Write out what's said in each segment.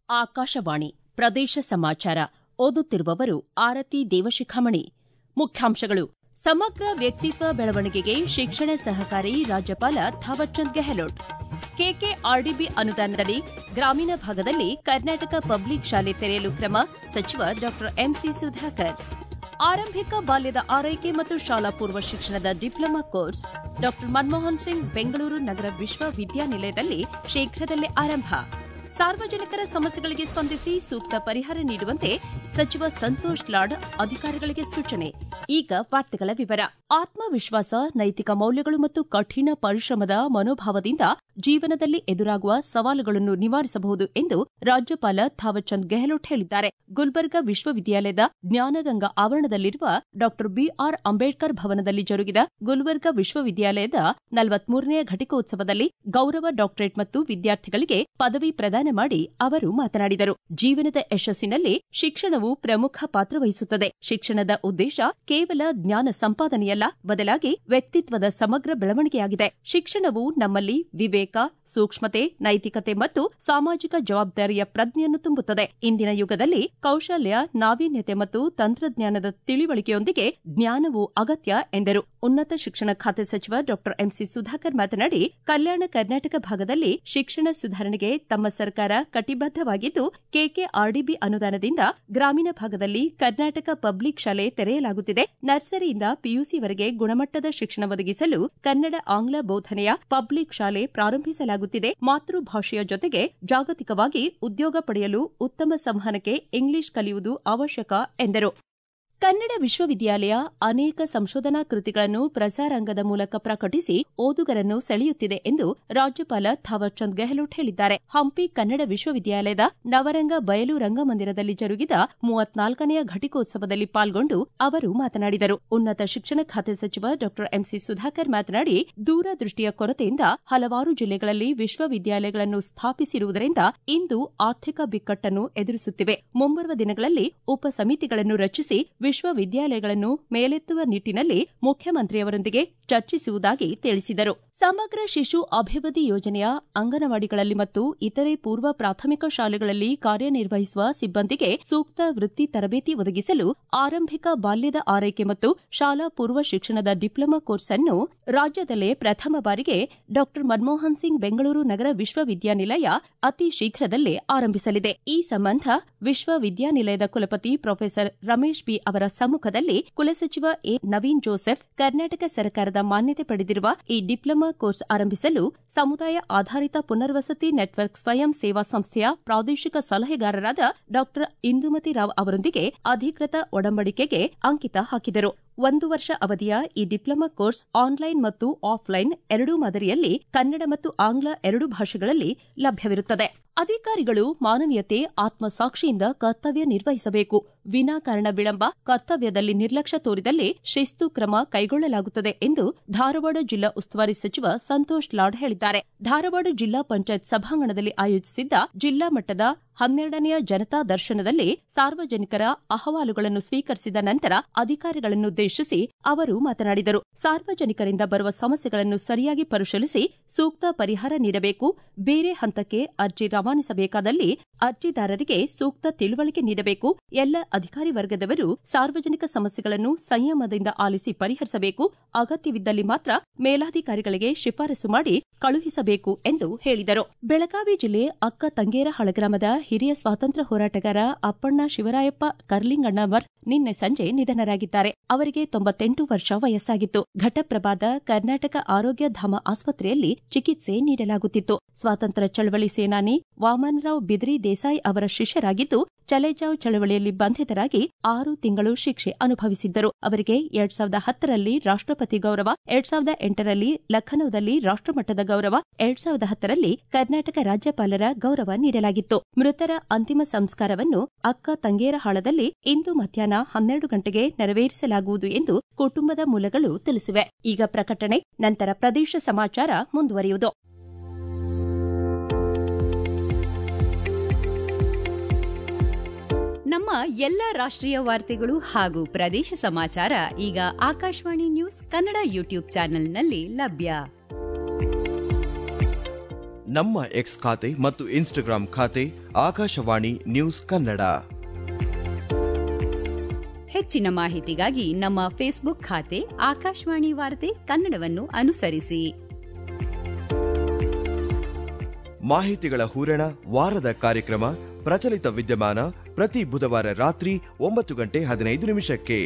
ಆಕಾಶವಾಣಿ ಪ್ರದೇಶ ಸಮಾಚಾರ ಓದುತ್ತಿರುವವರು ಆರತಿ ದೇವಶಿಖಾಮಣಿ ಮುಖ್ಯಾಂಶಗಳು ಸಮಗ್ರ ವ್ಯಕ್ತಿತ್ವ ಬೆಳವಣಿಗೆಗೆ ಶಿಕ್ಷಣ ಸಹಕಾರಿ ರಾಜ್ಯಪಾಲ ಥಾವರ್ಚಂದ್ ಗೆಹ್ಲೋಟ್ ಕೆಕೆಆರ್ಡಿಬಿ ಅನುದಾನದಡಿ ಗ್ರಾಮೀಣ ಭಾಗದಲ್ಲಿ ಕರ್ನಾಟಕ ಪಬ್ಲಿಕ್ ಶಾಲೆ ತೆರೆಯಲು ಕ್ರಮ ಸಚಿವ ಡಾ ಎಂಸಿ ಸುಧಾಕರ್ ಆರಂಭಿಕ ಬಾಲ್ಯದ ಆರೈಕೆ ಮತ್ತು ಶಾಲಾ ಪೂರ್ವ ಶಿಕ್ಷಣದ ಡಿಪ್ಲೊಮಾ ಕೋರ್ಸ್ ಡಾ ಮನಮೋಹನ್ ಸಿಂಗ್ ಬೆಂಗಳೂರು ನಗರ ವಿಶ್ವವಿದ್ಯಾನಿಲಯದಲ್ಲಿ ಶೀಘ್ರದಲ್ಲೇ ಆರಂಭ ಸಾರ್ವಜನಿಕರ ಸಮಸ್ಯೆಗಳಿಗೆ ಸ್ಪಂದಿಸಿ ಸೂಕ್ತ ಪರಿಹಾರ ನೀಡುವಂತೆ ಸಚಿವ ಸಂತೋಷ್ ಲಾಡ್ ಅಧಿಕಾರಿಗಳಿಗೆ ಸೂಚನೆ ಈಗ ವಾರ್ತೆಗಳ ವಿವರ ಆತ್ಮವಿಶ್ವಾಸ ನೈತಿಕ ಮೌಲ್ಯಗಳು ಮತ್ತು ಕಠಿಣ ಪರಿಶ್ರಮದ ಮನೋಭಾವದಿಂದ ಜೀವನದಲ್ಲಿ ಎದುರಾಗುವ ಸವಾಲುಗಳನ್ನು ನಿವಾರಿಸಬಹುದು ಎಂದು ರಾಜ್ಯಪಾಲ ಥಾವರ್ಚಂದ್ ಗೆಹ್ಲೋಟ್ ಹೇಳಿದ್ದಾರೆ ಗುಲ್ಬರ್ಗಾ ವಿಶ್ವವಿದ್ಯಾಲಯದ ಜ್ಞಾನಗಂಗಾ ಆವರಣದಲ್ಲಿರುವ ಡಾ ಬಿಆರ್ ಅಂಬೇಡ್ಕರ್ ಭವನದಲ್ಲಿ ಜರುಗಿದ ಗುಲ್ಬರ್ಗಾ ವಿಶ್ವವಿದ್ಯಾಲಯದ ನಲವತ್ಮೂರನೇ ಘಟಿಕೋತ್ಸವದಲ್ಲಿ ಗೌರವ ಡಾಕ್ಟರೇಟ್ ಮತ್ತು ವಿದ್ಯಾರ್ಥಿಗಳಿಗೆ ಪದವಿ ಪ್ರದಾನ ಮಾಡಿ ಅವರು ಮಾತನಾಡಿದರು ಜೀವನದ ಯಶಸ್ಸಿನಲ್ಲಿ ಶಿಕ್ಷಣವು ಪ್ರಮುಖ ಪಾತ್ರ ವಹಿಸುತ್ತದೆ ಶಿಕ್ಷಣದ ಉದ್ದೇಶ ಕೇವಲ ಜ್ಞಾನ ಸಂಪಾದನೆಯಲ್ಲ ಬದಲಾಗಿ ವ್ಯಕ್ತಿತ್ವದ ಸಮಗ್ರ ಬೆಳವಣಿಗೆಯಾಗಿದೆ ಶಿಕ್ಷಣವು ನಮ್ಮಲ್ಲಿ ವಿವೇಕ ಸೂಕ್ಷ್ಮತೆ ನೈತಿಕತೆ ಮತ್ತು ಸಾಮಾಜಿಕ ಜವಾಬ್ದಾರಿಯ ಪ್ರಜ್ಞೆಯನ್ನು ತುಂಬುತ್ತದೆ ಇಂದಿನ ಯುಗದಲ್ಲಿ ಕೌಶಲ್ಯ ನಾವೀನ್ಯತೆ ಮತ್ತು ತಂತ್ರಜ್ಞಾನದ ತಿಳಿವಳಿಕೆಯೊಂದಿಗೆ ಜ್ಞಾನವು ಅಗತ್ಯ ಎಂದರು ಉನ್ನತ ಶಿಕ್ಷಣ ಖಾತೆ ಸಚಿವ ಡಾ ಎಂಸಿ ಸುಧಾಕರ್ ಮಾತನಾಡಿ ಕಲ್ಯಾಣ ಕರ್ನಾಟಕ ಭಾಗದಲ್ಲಿ ಶಿಕ್ಷಣ ಸುಧಾರಣೆಗೆ ತಮ್ಮ ಸರ್ಕಾರ ಕಟಿಬದ್ದವಾಗಿದ್ದು ಕೆಕೆಆರ್ಡಿಬಿ ಅನುದಾನದಿಂದ ಗ್ರಾಮೀಣ ಭಾಗದಲ್ಲಿ ಕರ್ನಾಟಕ ಪಬ್ಲಿಕ್ ಶಾಲೆ ತೆರೆಯಲಾಗುತ್ತಿದೆ ನರ್ಸರಿಯಿಂದ ಪಿಯುಸಿವರೆಗೆ ಗುಣಮಟ್ಟದ ಶಿಕ್ಷಣ ಒದಗಿಸಲು ಕನ್ನಡ ಆಂಗ್ಲ ಬೋಧನೆಯ ಪಬ್ಲಿಕ್ ಶಾಲೆ ಪ್ರಾರಂಭಿಸಲಾಗುತ್ತಿದೆ ಮಾತೃಭಾಷೆಯ ಜೊತೆಗೆ ಜಾಗತಿಕವಾಗಿ ಉದ್ಯೋಗ ಪಡೆಯಲು ಉತ್ತಮ ಸಂವಹನಕ್ಕೆ ಇಂಗ್ಲಿಷ್ ಕಲಿಯುವುದು ಅವಶ್ಯಕ ಎಂದರು ಕನ್ನಡ ವಿಶ್ವವಿದ್ಯಾಲಯ ಅನೇಕ ಸಂಶೋಧನಾ ಕೃತಿಗಳನ್ನು ಪ್ರಸಾರಾಂಗದ ಮೂಲಕ ಪ್ರಕಟಿಸಿ ಓದುಗರನ್ನು ಸೆಳೆಯುತ್ತಿದೆ ಎಂದು ರಾಜ್ಯಪಾಲ ಥಾವರ್ಚಂದ್ ಗೆಹ್ಲೋಟ್ ಹೇಳಿದ್ದಾರೆ ಹಂಪಿ ಕನ್ನಡ ವಿಶ್ವವಿದ್ಯಾಲಯದ ನವರಂಗ ಬಯಲು ರಂಗಮಂದಿರದಲ್ಲಿ ಜರುಗಿದ ಮೂವತ್ನಾಲ್ಕನೆಯ ಘಟಿಕೋತ್ಸವದಲ್ಲಿ ಪಾಲ್ಗೊಂಡು ಅವರು ಮಾತನಾಡಿದರು ಉನ್ನತ ಶಿಕ್ಷಣ ಖಾತೆ ಸಚಿವ ಡಾ ಎಂಸಿ ಸುಧಾಕರ್ ಮಾತನಾಡಿ ದೂರದೃಷ್ಟಿಯ ಕೊರತೆಯಿಂದ ಹಲವಾರು ಜಿಲ್ಲೆಗಳಲ್ಲಿ ವಿಶ್ವವಿದ್ಯಾಲಯಗಳನ್ನು ಸ್ಥಾಪಿಸಿರುವುದರಿಂದ ಇಂದು ಆರ್ಥಿಕ ಬಿಕ್ಕಟ್ಟನ್ನು ಎದುರಿಸುತ್ತಿವೆ ಮುಂಬರುವ ದಿನಗಳಲ್ಲಿ ಉಪ ಸಮಿತಿಗಳನ್ನು ರಚಿಸಿ ವಿಶ್ವವಿದ್ಯಾಲಯಗಳನ್ನು ಮೇಲೆತ್ತುವ ನಿಟ್ಟಿನಲ್ಲಿ ಮುಖ್ಯಮಂತ್ರಿಯವರೊಂದಿಗೆ ಚರ್ಚಿಸುವುದಾಗಿ ತಿಳಿಸಿದರು ಸಮಗ್ರ ಶಿಶು ಅಭಿವೃದ್ಧಿ ಯೋಜನೆಯ ಅಂಗನವಾಡಿಗಳಲ್ಲಿ ಮತ್ತು ಇತರೆ ಪೂರ್ವ ಪ್ರಾಥಮಿಕ ಶಾಲೆಗಳಲ್ಲಿ ಕಾರ್ಯನಿರ್ವಹಿಸುವ ಸಿಬ್ಬಂದಿಗೆ ಸೂಕ್ತ ವೃತ್ತಿ ತರಬೇತಿ ಒದಗಿಸಲು ಆರಂಭಿಕ ಬಾಲ್ಯದ ಆರೈಕೆ ಮತ್ತು ಶಾಲಾ ಪೂರ್ವ ಶಿಕ್ಷಣದ ಡಿಪ್ಲೊಮಾ ಕೋರ್ಸ್ ಅನ್ನು ರಾಜ್ಯದಲ್ಲೇ ಪ್ರಥಮ ಬಾರಿಗೆ ಡಾ ಮನಮೋಹನ್ ಸಿಂಗ್ ಬೆಂಗಳೂರು ನಗರ ವಿಶ್ವವಿದ್ಯಾನಿಲಯ ಅತಿ ಶೀಘ್ರದಲ್ಲೇ ಆರಂಭಿಸಲಿದೆ ಈ ಸಂಬಂಧ ವಿಶ್ವವಿದ್ಯಾನಿಲಯದ ಕುಲಪತಿ ಪ್ರೊಫೆಸರ್ ರಮೇಶ್ ಬಿ ಅವರ ಸಮ್ಮುಖದಲ್ಲಿ ಕುಲಸಚಿವ ಎ ನವೀನ್ ಜೋಸೆಫ್ ಕರ್ನಾಟಕ ಸರ್ಕಾರದ ಮಾನ್ಯತೆ ಪಡೆದಿರುವ ಈ ಡಿಪ್ಲೊಮಾ ಕೋರ್ಸ್ ಆರಂಭಿಸಲು ಸಮುದಾಯ ಆಧಾರಿತ ಪುನರ್ವಸತಿ ನೆಟ್ವರ್ಕ್ ಸ್ವಯಂ ಸೇವಾ ಸಂಸ್ಥೆಯ ಪ್ರಾದೇಶಿಕ ಸಲಹೆಗಾರರಾದ ಡಾ ಇಂದುಮತಿ ರಾವ್ ಅವರೊಂದಿಗೆ ಅಧಿಕೃತ ಒಡಂಬಡಿಕೆಗೆ ಅಂಕಿತ ಹಾಕಿದರು ಒಂದು ವರ್ಷ ಅವಧಿಯ ಈ ಡಿಪ್ಲೊಮಾ ಕೋರ್ಸ್ ಆನ್ಲೈನ್ ಮತ್ತು ಆಫ್ಲೈನ್ ಎರಡೂ ಮಾದರಿಯಲ್ಲಿ ಕನ್ನಡ ಮತ್ತು ಆಂಗ್ಲ ಎರಡೂ ಭಾಷೆಗಳಲ್ಲಿ ಲಭ್ಯವಿರುತ್ತದೆ ಅಧಿಕಾರಿಗಳು ಮಾನವೀಯತೆ ಆತ್ಮಸಾಕ್ಷಿಯಿಂದ ಕರ್ತವ್ಯ ನಿರ್ವಹಿಸಬೇಕು ವಿನಾಕಾರಣ ವಿಳಂಬ ಕರ್ತವ್ಯದಲ್ಲಿ ನಿರ್ಲಕ್ಷ್ಯ ತೋರಿದಲ್ಲಿ ಶಿಸ್ತು ಕ್ರಮ ಕೈಗೊಳ್ಳಲಾಗುತ್ತದೆ ಎಂದು ಧಾರವಾಡ ಜಿಲ್ಲಾ ಉಸ್ತುವಾರಿ ಸಚಿವ ಸಂತೋಷ್ ಲಾಡ್ ಹೇಳಿದ್ದಾರೆ ಧಾರವಾಡ ಜಿಲ್ಲಾ ಪಂಚಾಯತ್ ಸಭಾಂಗಣದಲ್ಲಿ ಆಯೋಜಿಸಿದ್ದ ಜಿಲ್ಲಾ ಮಟ್ಟದ ಹನ್ನೆರಡನೆಯ ಜನತಾ ದರ್ಶನದಲ್ಲಿ ಸಾರ್ವಜನಿಕರ ಅಹವಾಲುಗಳನ್ನು ಸ್ವೀಕರಿಸಿದ ನಂತರ ಅಧಿಕಾರಿಗಳನ್ನುದ್ದೇಶಿಸಿ ಅವರು ಮಾತನಾಡಿದರು ಸಾರ್ವಜನಿಕರಿಂದ ಬರುವ ಸಮಸ್ಯೆಗಳನ್ನು ಸರಿಯಾಗಿ ಪರಿಶೀಲಿಸಿ ಸೂಕ್ತ ಪರಿಹಾರ ನೀಡಬೇಕು ಬೇರೆ ಹಂತಕ್ಕೆ ಅರ್ಜಿ ರವಾನಿಸಬೇಕಾದಲ್ಲಿ ಅರ್ಜಿದಾರರಿಗೆ ಸೂಕ್ತ ತಿಳುವಳಿಕೆ ನೀಡಬೇಕು ಎಲ್ಲ ಅಧಿಕಾರಿ ವರ್ಗದವರು ಸಾರ್ವಜನಿಕ ಸಮಸ್ಯೆಗಳನ್ನು ಸಂಯಮದಿಂದ ಆಲಿಸಿ ಪರಿಹರಿಸಬೇಕು ಅಗತ್ಯವಿದ್ದಲ್ಲಿ ಮಾತ್ರ ಮೇಲಾಧಿಕಾರಿಗಳಿಗೆ ಶಿಫಾರಸು ಮಾಡಿ ಕಳುಹಿಸಬೇಕು ಎಂದು ಹೇಳಿದರು ಬೆಳಗಾವಿ ಜಿಲ್ಲೆ ಅಕ್ಕ ತಂಗೇರಹಳ ಗ್ರಾಮದ ಹಿರಿಯ ಸ್ವಾತಂತ್ರ್ಯ ಹೋರಾಟಗಾರ ಅಪ್ಪಣ್ಣ ಶಿವರಾಯಪ್ಪ ಕರ್ಲಿಂಗಣ್ಣವರ್ ನಿನ್ನೆ ಸಂಜೆ ನಿಧನರಾಗಿದ್ದಾರೆ ಅವರಿಗೆ ತೊಂಬತ್ತೆಂಟು ವರ್ಷ ವಯಸ್ಸಾಗಿತ್ತು ಘಟಪ್ರಭಾದ ಕರ್ನಾಟಕ ಆರೋಗ್ಯ ಧಾಮ ಆಸ್ಪತ್ರೆಯಲ್ಲಿ ಚಿಕಿತ್ಸೆ ನೀಡಲಾಗುತ್ತಿತ್ತು ಸ್ವಾತಂತ್ರ್ಯ ಚಳವಳಿ ಸೇನಾನಿ ವಾಮನರಾವ್ ಬಿದ್ರಿ ದೇಸಾಯಿ ಅವರ ಶಿಷ್ಯರಾಗಿದ್ದು ಚಲೆಜಾವ್ ಚಳವಳಿಯಲ್ಲಿ ಬಂಧಿತರಾಗಿ ಆರು ತಿಂಗಳು ಶಿಕ್ಷೆ ಅನುಭವಿಸಿದ್ದರು ಅವರಿಗೆ ಎರಡ್ ಸಾವಿರದ ಹತ್ತರಲ್ಲಿ ರಾಷ್ಟಪತಿ ಗೌರವ ಎರಡ್ ಸಾವಿರದ ಎಂಟರಲ್ಲಿ ಲಖನೌದಲ್ಲಿ ರಾಷ್ಟಮಟ್ಟದ ಗೌರವ ಎರಡ್ ಸಾವಿರದ ಹತ್ತರಲ್ಲಿ ಕರ್ನಾಟಕ ರಾಜ್ಯಪಾಲರ ಗೌರವ ನೀಡಲಾಗಿತ್ತು ಮೃತರ ಅಂತಿಮ ಸಂಸ್ಕಾರವನ್ನು ಅಕ್ಕ ತಂಗೇರಹಾಳದಲ್ಲಿ ಇಂದು ಮಧ್ಯಾಹ್ನ ಹನ್ನೆರಡು ಗಂಟೆಗೆ ನೆರವೇರಿಸಲಾಗುವುದು ಎಂದು ಕುಟುಂಬದ ಮೂಲಗಳು ತಿಳಿಸಿವೆ ಈಗ ಪ್ರಕಟಣೆ ನಂತರ ಪ್ರದೇಶ ಸಮಾಚಾರ ಮುಂದುವರಿಯುವುದು ನಮ್ಮ ಎಲ್ಲ ರಾಷ್ಟ್ರೀಯ ವಾರ್ತೆಗಳು ಹಾಗೂ ಪ್ರದೇಶ ಸಮಾಚಾರ ಈಗ ಆಕಾಶವಾಣಿ ನ್ಯೂಸ್ ಕನ್ನಡ ಯೂಟ್ಯೂಬ್ ಚಾನೆಲ್ನಲ್ಲಿ ಲಭ್ಯ ನಮ್ಮ ಎಕ್ಸ್ ಖಾತೆ ಮತ್ತು ಇನ್ಸ್ಟಾಗ್ರಾಂ ಖಾತೆ ಆಕಾಶವಾಣಿ ನ್ಯೂಸ್ ಕನ್ನಡ ಹೆಚ್ಚಿನ ಮಾಹಿತಿಗಾಗಿ ನಮ್ಮ ಫೇಸ್ಬುಕ್ ಖಾತೆ ಆಕಾಶವಾಣಿ ವಾರ್ತೆ ಕನ್ನಡವನ್ನು ಅನುಸರಿಸಿ ಮಾಹಿತಿಗಳ ಹೂರಣ ವಾರದ ಕಾರ್ಯಕ್ರಮ ಪ್ರಚಲಿತ ವಿದ್ಯಮಾನ ಪ್ರತಿ ಬುಧವಾರ ರಾತ್ರಿ ಒಂಬತ್ತು ಗಂಟೆ ಹದಿನೈದು ನಿಮಿಷಕ್ಕೆ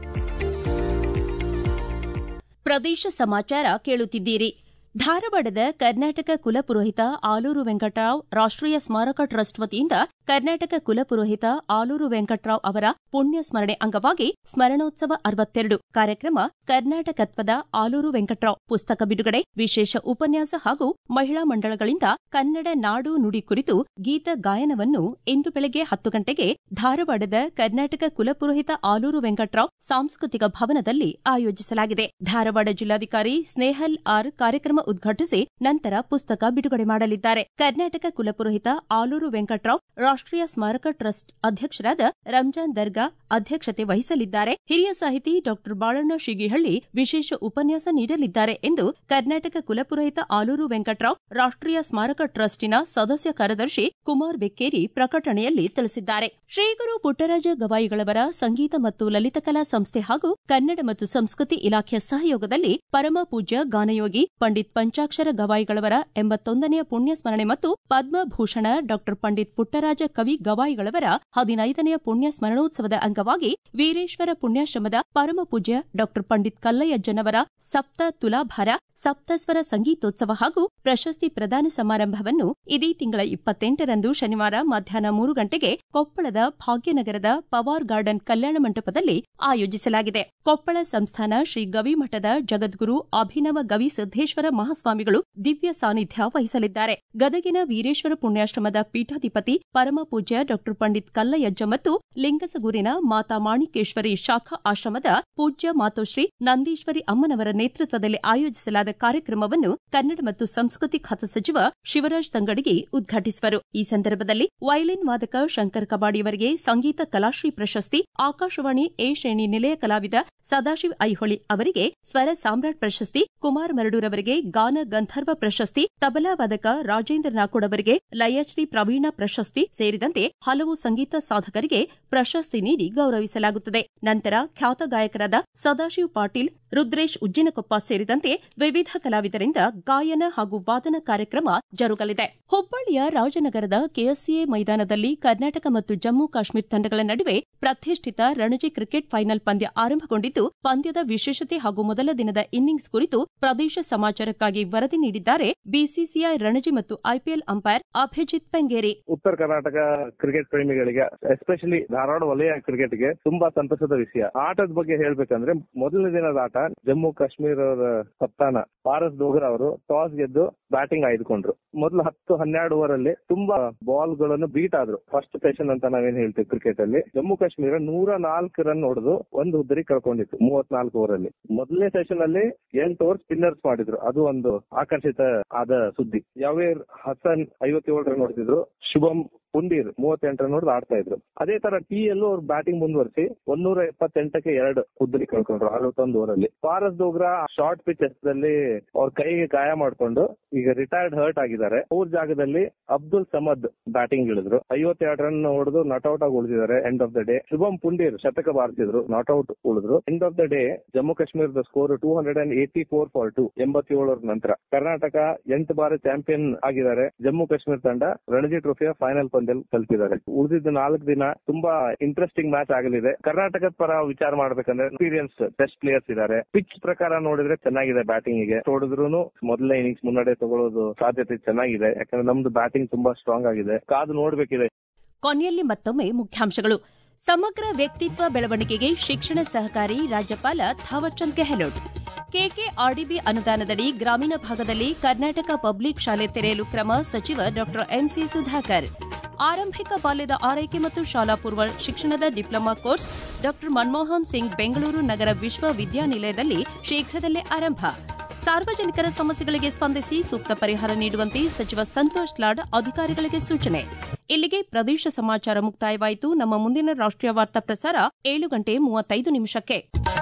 ಪ್ರದೇಶ ಸಮಾಚಾರ ಕೇಳುತ್ತಿದ್ದೀರಿ ಧಾರವಾಡದ ಕರ್ನಾಟಕ ಕುಲಪುರೋಹಿತ ಆಲೂರು ವೆಂಕಟರಾವ್ ರಾಷ್ಟ್ರೀಯ ಸ್ಮಾರಕ ಟ್ರಸ್ಟ್ ವತಿಯಿಂದ ಕರ್ನಾಟಕ ಕುಲಪುರೋಹಿತ ಆಲೂರು ವೆಂಕಟರಾವ್ ಅವರ ಪುಣ್ಯ ಸ್ಮರಣೆ ಅಂಗವಾಗಿ ಸ್ಮರಣೋತ್ಸವ ಅರವತ್ತೆರಡು ಕಾರ್ಯಕ್ರಮ ಕರ್ನಾಟಕತ್ವದ ಆಲೂರು ವೆಂಕಟರಾವ್ ಪುಸ್ತಕ ಬಿಡುಗಡೆ ವಿಶೇಷ ಉಪನ್ಯಾಸ ಹಾಗೂ ಮಹಿಳಾ ಮಂಡಳಗಳಿಂದ ಕನ್ನಡ ನಾಡು ನುಡಿ ಕುರಿತು ಗೀತ ಗಾಯನವನ್ನು ಇಂದು ಬೆಳಗ್ಗೆ ಹತ್ತು ಗಂಟೆಗೆ ಧಾರವಾಡದ ಕರ್ನಾಟಕ ಕುಲಪುರೋಹಿತ ಆಲೂರು ವೆಂಕಟರಾವ್ ಸಾಂಸ್ಕೃತಿಕ ಭವನದಲ್ಲಿ ಆಯೋಜಿಸಲಾಗಿದೆ ಧಾರವಾಡ ಜಿಲ್ಲಾಧಿಕಾರಿ ಸ್ನೇಹಲ್ ಆರ್ ಕಾರ್ಯಕ್ರಮ ಉದ್ಘಾಟಿಸಿ ನಂತರ ಪುಸ್ತಕ ಬಿಡುಗಡೆ ಮಾಡಲಿದ್ದಾರೆ ಕರ್ನಾಟಕ ಕುಲಪುರೋಹಿತ ಆಲೂರು ವೆಂಕಟರಾವ್ ರಾಷ್ಟ್ರೀಯ ಸ್ಮಾರಕ ಟ್ರಸ್ಟ್ ಅಧ್ಯಕ್ಷರಾದ ರಂಜಾನ್ ದರ್ಗಾ ಅಧ್ಯಕ್ಷತೆ ವಹಿಸಲಿದ್ದಾರೆ ಹಿರಿಯ ಸಾಹಿತಿ ಡಾ ಬಾಳಣ್ಣ ಶಿಗಿಹಳ್ಳಿ ವಿಶೇಷ ಉಪನ್ಯಾಸ ನೀಡಲಿದ್ದಾರೆ ಎಂದು ಕರ್ನಾಟಕ ಕುಲಪುರೋಹಿತ ಆಲೂರು ವೆಂಕಟರಾವ್ ರಾಷ್ಟ್ರೀಯ ಸ್ಮಾರಕ ಟ್ರಸ್ಟಿನ ಸದಸ್ಯ ಕಾರ್ಯದರ್ಶಿ ಕುಮಾರ್ ಬೆಕ್ಕೇರಿ ಪ್ರಕಟಣೆಯಲ್ಲಿ ತಿಳಿಸಿದ್ದಾರೆ ಶ್ರೀಗುರು ಪುಟ್ಟರಾಜ ಗವಾಯಿಗಳವರ ಸಂಗೀತ ಮತ್ತು ಲಲಿತಕಲಾ ಸಂಸ್ಥೆ ಹಾಗೂ ಕನ್ನಡ ಮತ್ತು ಸಂಸ್ಕೃತಿ ಇಲಾಖೆಯ ಸಹಯೋಗದಲ್ಲಿ ಪರಮ ಪೂಜ್ಯ ಗಾನಯೋಗಿ ಪಂಡಿತ್ ಪಂಚಾಕ್ಷರ ಗವಾಯಿಗಳವರ ಎಂಬತ್ತೊಂದನೆಯ ಪುಣ್ಯ ಸ್ಮರಣೆ ಮತ್ತು ಪದ್ಮಭೂಷಣ ಡಾ ಪಂಡಿತ್ ಪುಟ್ಟರಾಜ ಕವಿ ಗವಾಯಿಗಳವರ ಹದಿನೈದನೆಯ ಪುಣ್ಯ ಸ್ಮರಣೋತ್ಸವದ ಅಂಗವಾಗಿ ವೀರೇಶ್ವರ ಪುಣ್ಯಾಶ್ರಮದ ಪರಮ ಪೂಜ್ಯ ಡಾ ಪಂಡಿತ್ ಕಲ್ಲಯ್ಯಜ್ಜನವರ ಸಪ್ತ ತುಲಾಭಾರ ಸಪ್ತಸ್ವರ ಸಂಗೀತೋತ್ಸವ ಹಾಗೂ ಪ್ರಶಸ್ತಿ ಪ್ರದಾನ ಸಮಾರಂಭವನ್ನು ಇದೇ ತಿಂಗಳ ಇಪ್ಪತ್ತೆಂಟರಂದು ಶನಿವಾರ ಮಧ್ಯಾಹ್ನ ಮೂರು ಗಂಟೆಗೆ ಕೊಪ್ಪಳದ ಭಾಗ್ಯನಗರದ ಪವಾರ್ ಗಾರ್ಡನ್ ಕಲ್ಯಾಣ ಮಂಟಪದಲ್ಲಿ ಆಯೋಜಿಸಲಾಗಿದೆ ಕೊಪ್ಪಳ ಸಂಸ್ಥಾನ ಶ್ರೀ ಗವಿಮಠದ ಜಗದ್ಗುರು ಅಭಿನವ ಗವಿ ಸಿದ್ದೇಶ್ವರ ಮಹಾಸ್ವಾಮಿಗಳು ದಿವ್ಯ ಸಾನ್ನಿಧ್ಯ ವಹಿಸಲಿದ್ದಾರೆ ಗದಗಿನ ವೀರೇಶ್ವರ ಪುಣ್ಯಾಶ್ರಮದ ಪೀಠಾಧಿಪತಿ ಪರಮ ಪೂಜ್ಯ ಡಾ ಪಂಡಿತ್ ಕಲ್ಲಯ್ಯಜ್ಜ ಮತ್ತು ಲಿಂಗಸಗೂರಿನ ಮಾತಾ ಮಾಣಿಕೇಶ್ವರಿ ಶಾಖಾ ಆಶ್ರಮದ ಪೂಜ್ಯ ಮಾತೋಶ್ರೀ ನಂದೀಶ್ವರಿ ಅಮ್ಮನವರ ನೇತೃತ್ವದಲ್ಲಿ ಆಯೋಜಿಸಲಾದ ಕಾರ್ಯಕ್ರಮವನ್ನು ಕನ್ನಡ ಮತ್ತು ಸಂಸ್ಕೃತಿ ಖಾತೆ ಸಚಿವ ಶಿವರಾಜ್ ತಂಗಡಗಿ ಉದ್ಘಾಟಿಸುವರು ಈ ಸಂದರ್ಭದಲ್ಲಿ ವಯಲಿನ್ ವಾದಕ ಶಂಕರ್ ಕಬಾಡಿಯವರಿಗೆ ಸಂಗೀತ ಕಲಾಶ್ರೀ ಪ್ರಶಸ್ತಿ ಆಕಾಶವಾಣಿ ಎ ಶ್ರೇಣಿ ನಿಲಯ ಕಲಾವಿದ ಸದಾಶಿವ್ ಐಹೊಳಿ ಅವರಿಗೆ ಸ್ವರ ಸಾಮ್ರಾಟ್ ಪ್ರಶಸ್ತಿ ಕುಮಾರ್ ಮರಡೂರವರಿಗೆ ಗಾನ ಗಂಧರ್ವ ಪ್ರಶಸ್ತಿ ತಬಲಾ ವಾದಕ ರಾಜೇಂದ್ರ ನಾಕೋಡ್ ಅವರಿಗೆ ಲಯಶ್ರೀ ಪ್ರವೀಣ ಪ್ರಶಸ್ತಿ ಸೇರಿದಂತೆ ಹಲವು ಸಂಗೀತ ಸಾಧಕರಿಗೆ ಪ್ರಶಸ್ತಿ ನೀಡಿ ಗೌರವಿಸಲಾಗುತ್ತದೆ ನಂತರ ಖ್ಯಾತ ಗಾಯಕರಾದ ಸದಾಶಿವ್ ಪಾಟೀಲ್ ರುದ್ರೇಶ್ ಉಜ್ಜಿನಕೊಪ್ಪ ಸೇರಿದಂತೆ ವಿವಿಧ ಕಲಾವಿದರಿಂದ ಗಾಯನ ಹಾಗೂ ವಾದನ ಕಾರ್ಯಕ್ರಮ ಜರುಗಲಿದೆ ಹುಬ್ಬಳ್ಳಿಯ ರಾಜನಗರದ ಕೆಎಸ್ಸಿಎ ಮೈದಾನದಲ್ಲಿ ಕರ್ನಾಟಕ ಮತ್ತು ಜಮ್ಮು ಕಾಶ್ಮೀರ ತಂಡಗಳ ನಡುವೆ ಪ್ರತಿಷ್ಠಿತ ರಣಜಿ ಕ್ರಿಕೆಟ್ ಫೈನಲ್ ಪಂದ್ಯ ಆರಂಭಗೊಂಡಿದ್ದು ಪಂದ್ಯದ ವಿಶೇಷತೆ ಹಾಗೂ ಮೊದಲ ದಿನದ ಇನ್ನಿಂಗ್ಸ್ ಕುರಿತು ಪ್ರದೇಶ ಸಮಾಚಾರಕ್ಕಾಗಿ ವರದಿ ನೀಡಿದ್ದಾರೆ ಬಿಸಿಸಿಐ ರಣಜಿ ಮತ್ತು ಐಪಿಎಲ್ ಅಂಪೈರ್ ಅಭಿಜಿತ್ ಪೆಂಗೇರಿ ಉತ್ತರ ಕರ್ನಾಟಕ ಕ್ರಿಕೆಟ್ ಪ್ರೇಮಿಗಳಿಗೆ ಎಸ್ಪೆಷಲಿ ಧಾರವಾಡ ವಲಯ ಕ್ರಿಕೆಟ್ಗೆ ತುಂಬಾ ಸಂತಸದ ವಿಷಯ ಆಟದ ಬಗ್ಗೆ ಹೇಳ್ಬೇಕಂದ್ರೆ ಮೊದಲನೇ ದಿನದ ಆಟ ಜಮ್ಮು ಕಾಶ್ಮೀರದ ಕಪ್ತಾನ ಪಾರಸ್ ಡೋಗರ್ ಅವರು ಟಾಸ್ ಗೆದ್ದು ಬ್ಯಾಟಿಂಗ್ ಆಯ್ದುಕೊಂಡ್ರು ಮೊದಲು ಹತ್ತು ಹನ್ನೆರಡು ಓವರ್ ಅಲ್ಲಿ ತುಂಬಾ ಬಾಲ್ ಗಳನ್ನು ಬೀಟ್ ಆದ್ರು ಫಸ್ಟ್ ಸೆಷನ್ ಅಂತ ನಾವೇನ್ ಹೇಳ್ತೀವಿ ಕ್ರಿಕೆಟ್ ಅಲ್ಲಿ ಜಮ್ಮು ಕಾಶ್ಮೀರ ನೂರ ನಾಲ್ಕು ರನ್ ಹೊಡೆದು ಒಂದು ಹುದ್ದರಿ ಕಳ್ಕೊಂಡಿತ್ತು ಮೂವತ್ನಾಲ್ಕು ಓವರ್ ಅಲ್ಲಿ ಮೊದಲನೇ ಸೆಷನ್ ಅಲ್ಲಿ ಎಂಟು ಓವರ್ ಸ್ಪಿನ್ನರ್ಸ್ ಮಾಡಿದ್ರು ಅದು ಒಂದು ಆಕರ್ಷಿತ ಆದ ಸುದ್ದಿ ಯಾವೇರ್ ಹಸನ್ ಐವತ್ತೇಳು ರನ್ ಹೊಡೆದಿದ್ರು ಶುಭಂ ಪುಂಡೀರ್ ಮೂವತ್ತೆಂಟು ರನ್ ಹೊಡೆದು ಆಡ್ತಾ ಇದ್ರು ಅದೇ ತರ ಟಿ ಯಲ್ಲೂ ಅವ್ರು ಬ್ಯಾಟಿಂಗ್ ಮುಂದುವರಿಸಿ ಒಂದೂರ ಎಪ್ಪತ್ತೆಂಟಕ್ಕೆ ಎರಡು ಹುದ್ದರಿ ಕಳ್ಕೊಂಡ್ರು ಅರವತ್ತೊಂದು ಓವರ್ ಅಲ್ಲಿ ಪಾರಸ್ ಡೋಗ್ರಾ ಶಾರ್ಟ್ ಪಿಚ್ ಎಸ್ದಲ್ಲಿ ಅವ್ರ ಕೈಗೆ ಗಾಯ ಮಾಡ್ಕೊಂಡು ಈಗ ರಿಟೈರ್ಡ್ ಹರ್ಟ್ ಆಗಿದ್ದಾರೆ ಅವ್ರ ಜಾಗದಲ್ಲಿ ಅಬ್ದುಲ್ ಸಮದ್ ಬ್ಯಾಟಿಂಗ್ ಇಳಿದ್ರು ಐವತ್ತೆರಡು ರನ್ ಹೊಡೆದು ನಾಟ್ ಔಟ್ ಆಗಿ ಉಳಿದಿದ್ದಾರೆ end of the day Shubham Pundir ಶತಕ ಬಾರಿಸಿದ್ರು ನಾಟ್ ಔಟ್ ಉಳಿದ್ರು end of the day Jammu ಕಾಶ್ಮೀರದ score two hundred and eighty four for two ಎಂಬತ್ತೇಳರ ನಂತರ ಕರ್ನಾಟಕ ಎಂಟು ಬಾರಿ ಚಾಂಪಿಯನ್ ಆಗಿದ್ದಾರೆ ಜಮ್ಮು ಕಾಶ್ಮೀರ ತಂಡ ರಣಜಿ ಟ್ರೋಫಿಯ ಫೈನಲ್ ಪಂದ್ಯ ತಲುಪಿದ್ದಾರೆ ಉಳಿದಿದ್ದ ನಾಲ್ಕು ದಿನ ತುಂಬಾ ಇಂಟ್ರೆಸ್ಟಿಂಗ್ ಮ್ಯಾಚ್ ಆಗಲಿದೆ ಕರ್ನಾಟಕದ ಪರ ವಿಚಾರ ಮಾಡ್ಬೇಕಂದ್ರೆ ಎಕ್ಸ್ಪೀರಿಯನ್ಸ್ ಟೆಸ್ಟ್ ಪ್ಲೇಯರ್ಸ್ ಇದ್ದಾರೆ ಪಿಚ್ ಪ್ರಕಾರ ನೋಡಿದ್ರೆ ಚೆನ್ನಾಗಿದೆ ಬ್ಯಾಟಿಂಗ್ ಗೆ ಹೊಡೆದ್ರು ಮೊದಲನೇ ಇನ್ನಿಂಗ್ಸ್ ಮುನ್ನಡೆ ತಗೊಳ್ಳೋದು ಸಾಧ್ಯತೆ ಚೆನ್ನಾಗಿದೆ ಯಾಕಂದ್ರೆ ನಮ್ದು ಬ್ಯಾಟಿಂಗ್ ತುಂಬಾ ಸ್ಟ್ರಾಂಗ್ ಆಗಿದೆ ಕಾದು ನೋಡ್ಬೇಕಿದೆ ಕೊನೆಯಲ್ಲಿ ಮತ್ತೊಮ್ಮೆ ಮುಖ್ಯಾಂಶಗಳು ಸಮಗ್ರ ವ್ಯಕ್ತಿತ್ವ ಬೆಳವಣಿಗೆಗೆ ಶಿಕ್ಷಣ ಸಹಕಾರಿ ರಾಜ್ಯಪಾಲ ಥಾವರ್ಚಂದ್ ಗೆಹ್ಲೋಟ್ ಕೆಕೆಆರ್ಡಿಬಿ ಅನುದಾನದಡಿ ಗ್ರಾಮೀಣ ಭಾಗದಲ್ಲಿ ಕರ್ನಾಟಕ ಪಬ್ಲಿಕ್ ಶಾಲೆ ತೆರೆಯಲು ಕ್ರಮ ಸಚಿವ ಡಾ ಎಂಸಿ ಸುಧಾಕರ್ ಆರಂಭಿಕ ಬಾಲ್ಯದ ಆರೈಕೆ ಮತ್ತು ಶಾಲಾ ಪೂರ್ವ ಶಿಕ್ಷಣದ ಡಿಪ್ಲೊಮಾ ಕೋರ್ಸ್ ಡಾ ಮನಮೋಹನ್ ಸಿಂಗ್ ಬೆಂಗಳೂರು ನಗರ ವಿಶ್ವವಿದ್ಯಾನಿಲಯದಲ್ಲಿ ಶೀಘ್ರದಲ್ಲೇ ಆರಂಭ ಸಾರ್ವಜನಿಕರ ಸಮಸ್ಯೆಗಳಿಗೆ ಸ್ಪಂದಿಸಿ ಸೂಕ್ತ ಪರಿಹಾರ ನೀಡುವಂತೆ ಸಚಿವ ಸಂತೋಷ್ ಲಾಡ್ ಅಧಿಕಾರಿಗಳಿಗೆ ಸೂಚನೆ ಇಲ್ಲಿಗೆ ಪ್ರದೇಶ ಸಮಾಚಾರ ಮುಕ್ತಾಯವಾಯಿತು ನಮ್ಮ ಮುಂದಿನ ರಾಷ್ಟ್ರೀಯ ವಾರ್ತಾ ಪ್ರಸಾರ ಏಳು ಗಂಟೆ ಮೂವತ್ತೈದು ನಿಮಿಷಕ್ಕೆ